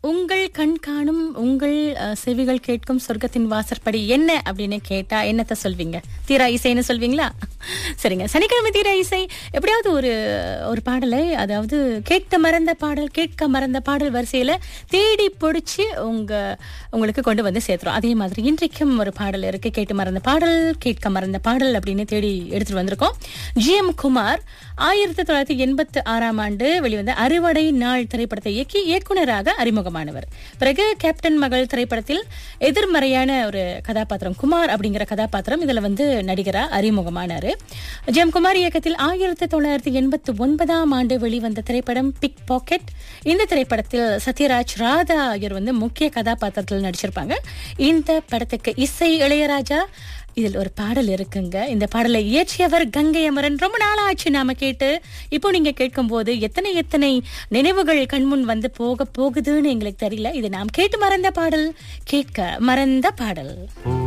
உங்கள் கண் காணும் உங்கள் அஹ், செவிகள் கேட்கும் சொர்க்கத்தின் வாசற்படி என்ன அப்படின்னு கேட்டா என்னத்த சொல்வீங்க தீரா இசைன்னு சொல்வீங்களா சரிங்க சனிக்கிழமை தீரா இசை எப்படியாவது ஒரு ஒரு பாடலை அதாவது கேட்க மறந்த பாடல் கேட்க மறந்த பாடல் வரிசையில தேடி பிடிச்சி உங்க உங்களுக்கு கொண்டு வந்து சேர்த்துரும் அதே மாதிரி இன்றைக்கும் ஒரு பாடல் இருக்கு கேட்டு மறந்த பாடல் கேட்க மறந்த பாடல் அப்படின்னு தேடி எடுத்துட்டு வந்திருக்கோம் ஜி எம் குமார் ஆயிரத்தி தொள்ளாயிரத்தி எண்பத்தி ஆறாம் ஆண்டு வெளிவந்த அறுவடை நாள் திரைப்படத்தை இயக்கி இயக்குனராக அறிமுகமானவர் பிறகு கேப்டன் மகள் திரைப்படத்தில் எதிர்மறையான ஒரு கதாபாத்திரம் குமார் அப்படிங்கிற கதாபாத்திரம் இதுல வந்து நடிகரா அறிமுகமானாரு ஜி எம் குமார் இயக்கத்தில் ஆயிரத்தி தொள்ளாயிரத்தி எண்பத்தி ஒன்பதாம் ஆண்டு வெளிவந்த திரைப்படம் பிக் பாக்கெட் இந்த திரைப்படத்தில் சத்யராஜ் ராதா ஆகியோர் வந்து முக்கிய கதாபாத்திரத்தில் நடிச்சிருப்பாங்க இந்த படத்துக்கு இசை இளையராஜா இதில் ஒரு பாடல் இருக்குங்க இந்த பாடலை இயற்றியவர் கங்கை அமரன் ரொம்ப நாளாச்சு நாம கேட்டு இப்போ நீங்க கேட்கும் போது எத்தனை எத்தனை நினைவுகள் கண்முன் வந்து போக போகுதுன்னு எங்களுக்கு தெரியல இது நாம் கேட்டு மறந்த பாடல் கேட்க மறந்த பாடல்